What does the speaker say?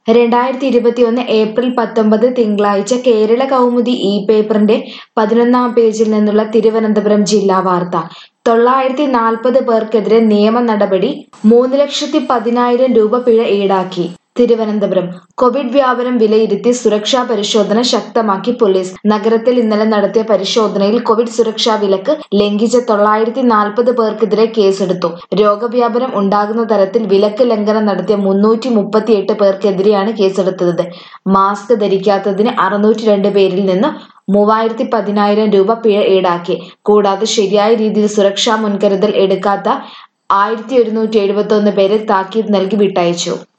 രണ്ടായിരത്തി ഇരുപത്തിയൊന്ന് ഏപ്രിൽ പത്തൊമ്പത് തിങ്കളാഴ്ച കേരള കൗമുദി ഇ പേപ്പറിന്റെ പതിനൊന്നാം പേജിൽ നിന്നുള്ള തിരുവനന്തപുരം ജില്ലാ വാർത്ത തൊള്ളായിരത്തി നാൽപ്പത് പേർക്കെതിരെ നിയമ നടപടി മൂന്ന് ലക്ഷത്തി പതിനായിരം രൂപ പിഴ ഈടാക്കി തിരുവനന്തപുരം കോവിഡ് വ്യാപനം വിലയിരുത്തി സുരക്ഷാ പരിശോധന ശക്തമാക്കി പോലീസ് നഗരത്തിൽ ഇന്നലെ നടത്തിയ പരിശോധനയിൽ കോവിഡ് സുരക്ഷാ വിലക്ക് ലംഘിച്ച തൊള്ളായിരത്തി നാൽപ്പത് പേർക്കെതിരെ കേസെടുത്തു രോഗവ്യാപനം ഉണ്ടാകുന്ന തരത്തിൽ വിലക്ക് ലംഘനം നടത്തിയ മുന്നൂറ്റി മുപ്പത്തിയെട്ട് പേർക്കെതിരെയാണ് കേസെടുത്തത് മാസ്ക് ധരിക്കാത്തതിന് അറുന്നൂറ്റി രണ്ട് പേരിൽ നിന്ന് മൂവായിരത്തി പതിനായിരം രൂപ പിഴ ഈടാക്കി കൂടാതെ ശരിയായ രീതിയിൽ സുരക്ഷാ മുൻകരുതൽ എടുക്കാത്ത ആയിരത്തി ഒരുന്നൂറ്റി എഴുപത്തി ഒന്ന് പേരെ താക്കീത് നൽകി വിട്ടയച്ചു